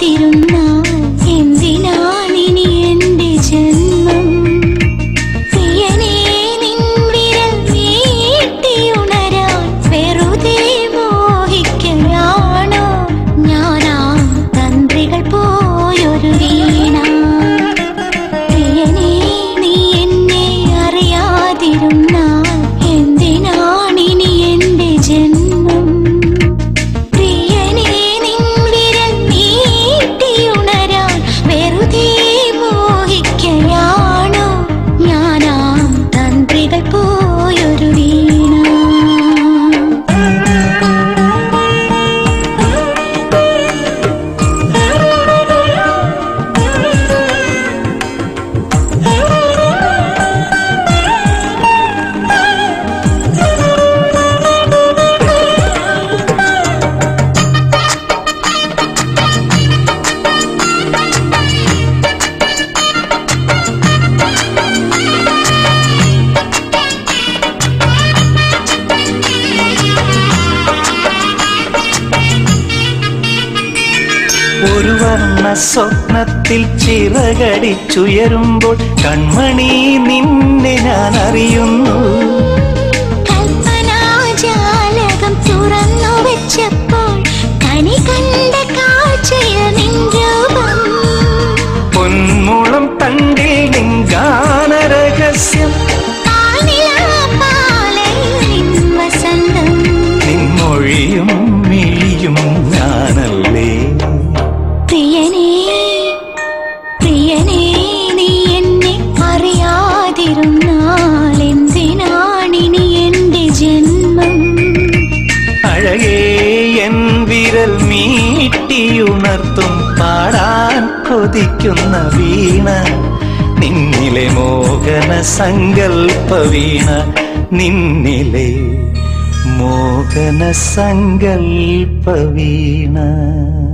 അറിയാതിരുന്നാൽ എന്തിനാണിനി എന്റെ ജന്മം പ്രിയനേ നിൻ വിരൽ നീട്ടിയുണരാൻ വെറുതെ മോഹിക്കലാണോ ഞാനാ തന്ത്രികൾ പോയൊരു വീണ പ്രിയനേ നീ എന്നെ അറിയാതിരുന്നാൽ എന്തിനാണിനി എന്റെ ജന്മം പ്രിയനേ നിൻ വിരൽ നീട്ടിയുണരാൻ വെറുതെ മോഹിക്കയാണോ ഞാനാ തന്ത്രികൾ പോയൊരു വീണ ഒരു വർണ്ണ സ്വപ്നത്തിൽ ചിറകടിച്ചുയരുമ്പോൾ കൺമണി നിന്നെ ഞാൻ അറിയുന്നു കൽപ്പനാജാലകം തുറന്നു വെച്ചപ്പോൾ കണി കണ്ട കാഴ്ചയ നിൻ രൂപം പൊന്മുളം തണ്ടിൽ നിങ്കാനരഹസ്യം പാൽനിലാപ്പാലയിൽ നിൻ വസന്തം നിൻമൊഴിയും മിഴിയും ഞാനല്ലേ പ്രിയനേ പ്രിയനേ നീ എന്നെ അറിയാതിരുന്നാൽ എന്തിനാണിനി എന്റെ ജന്മം അഴകേ എൻ വിരൽ മീട്ടിയുണർത്തും പാടാൻ കൊതിക്കുന്ന വീണ നിന്നിലെ മോഹന സങ്കൽപ്പ വീണ നിന്നിലെ മോഹന സങ്കൽപ്പ വീണ